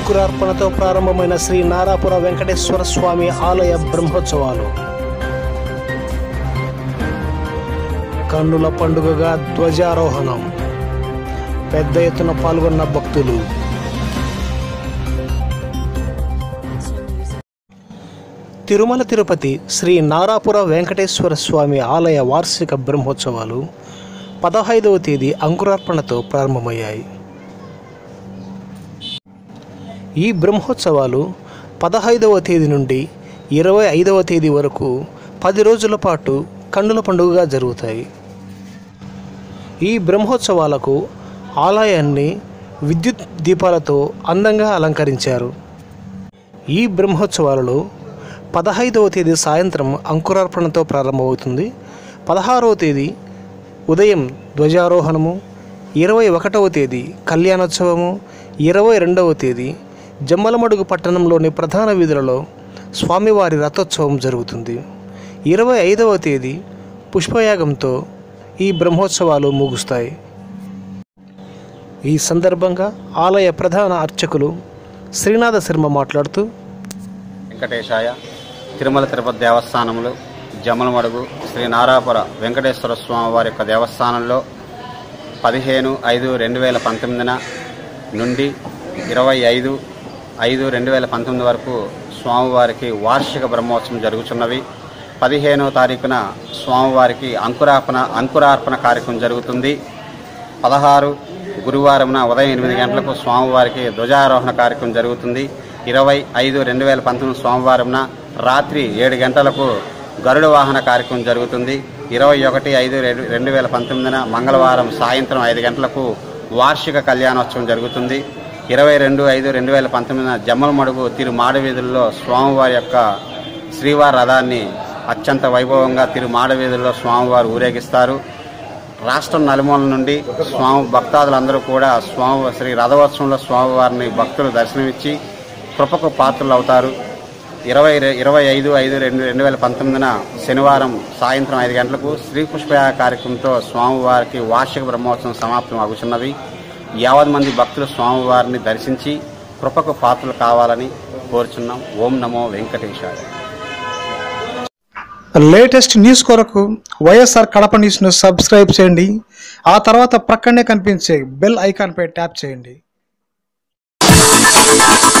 అంకురార్పణతో ప్రారంభమైన శ్రీ నారాపుర వెంకటేశ్వర స్వామి ఆలయ బ్రహ్మోత్సవాలు కన్నుల పండుగగా ధ్వజారోహణం పెద్ద ఎత్తున పాల్గొన్న భక్తులు తిరుమల తిరుపతి శ్రీ నారాపుర వెంకటేశ్వర స్వామి ఆలయ వార్షిక బ్రహ్మోత్సవాలు పదహైదవ తేదీ అంకురార్పణతో ప్రారంభమయ్యాయి ఈ బ్రహ్మోత్సవాలు పదహైదవ తేదీ నుండి ఇరవై ఐదవ తేదీ వరకు పది రోజుల పాటు కన్నుల పండుగగా జరుగుతాయి ఈ బ్రహ్మోత్సవాలకు ఆలయాన్ని విద్యుత్ దీపాలతో అందంగా అలంకరించారు ఈ బ్రహ్మోత్సవాలలో పదహైదవ తేదీ సాయంత్రం అంకురార్పణతో ప్రారంభమవుతుంది పదహారవ తేదీ ఉదయం ధ్వజారోహణము ఇరవై ఒకటవ తేదీ కళ్యాణోత్సవము ఇరవై రెండవ తేదీ జమ్మలమడుగు పట్టణంలోని ప్రధాన వీధులలో స్వామివారి రథోత్సవం జరుగుతుంది ఇరవై ఐదవ తేదీ పుష్పయాగంతో ఈ బ్రహ్మోత్సవాలు ముగుస్తాయి ఈ సందర్భంగా ఆలయ ప్రధాన అర్చకులు శ్రీనాథ శర్మ మాట్లాడుతూ వెంకటేశాయ తిరుమల తిరుపతి దేవస్థానములు జమలమడుగు శ్రీ నారాపుర వెంకటేశ్వర స్వామి వారి యొక్క దేవస్థానంలో పదిహేను ఐదు రెండు వేల పంతొమ్మిదిన నుండి ఇరవై ఐదు ఐదు రెండు వేల పంతొమ్మిది వరకు స్వామివారికి వార్షిక బ్రహ్మోత్సవం జరుగుతున్నవి పదిహేనో తారీఖున స్వామివారికి అంకురార్పణ అంకురార్పణ కార్యక్రమం జరుగుతుంది పదహారు గురువారమున ఉదయం ఎనిమిది గంటలకు స్వామివారికి ధ్వజారోహణ కార్యక్రమం జరుగుతుంది ఇరవై ఐదు రెండు వేల పంతొమ్మిది సోమవారంన రాత్రి ఏడు గంటలకు గరుడ వాహన కార్యక్రమం జరుగుతుంది ఇరవై ఒకటి ఐదు రెండు రెండు వేల పంతొమ్మిదిన మంగళవారం సాయంత్రం ఐదు గంటలకు వార్షిక కళ్యాణోత్సవం జరుగుతుంది ఇరవై రెండు ఐదు రెండు వేల పంతొమ్మిదిన జమ్మలమడుగు తిరు మాడవీధుల్లో స్వామివారి యొక్క శ్రీవారి రథాన్ని అత్యంత వైభవంగా తిరు మాడవీధుల్లో స్వామివారు ఊరేగిస్తారు రాష్ట్రం నలుమూల నుండి స్వామి భక్తాదులందరూ కూడా స్వామి శ్రీ రథోత్సవంలో స్వామివారిని భక్తులు దర్శనమిచ్చి కృపకు పాత్రలు అవుతారు ఇరవై రె- ఇరవై ఐదు ఐదు రెండు రెండు వేల పంతొమ్మిదిన శనివారం సాయంత్రం ఐదు గంటలకు శ్రీ పుష్పయాగ కార్యక్రమంతో స్వామివారికి వార్షిక బ్రహ్మోత్సవం సమాప్తం అగుచున్నవి యావత్ మంది భక్తులు స్వామివారిని దర్శించి కృపకు పాత్రలు కావాలని కోరుచున్నాం ఓం నమో వెంకటేశాయ లేటెస్ట్ న్యూస్ కొరకు వైఎస్ఆర్ కడప న్యూస్ను సబ్స్క్రైబ్ చేయండి ఆ తర్వాత ప్రక్కనే కనిపించే బెల్ ఐకాన్పై ట్యాప్ చేయండి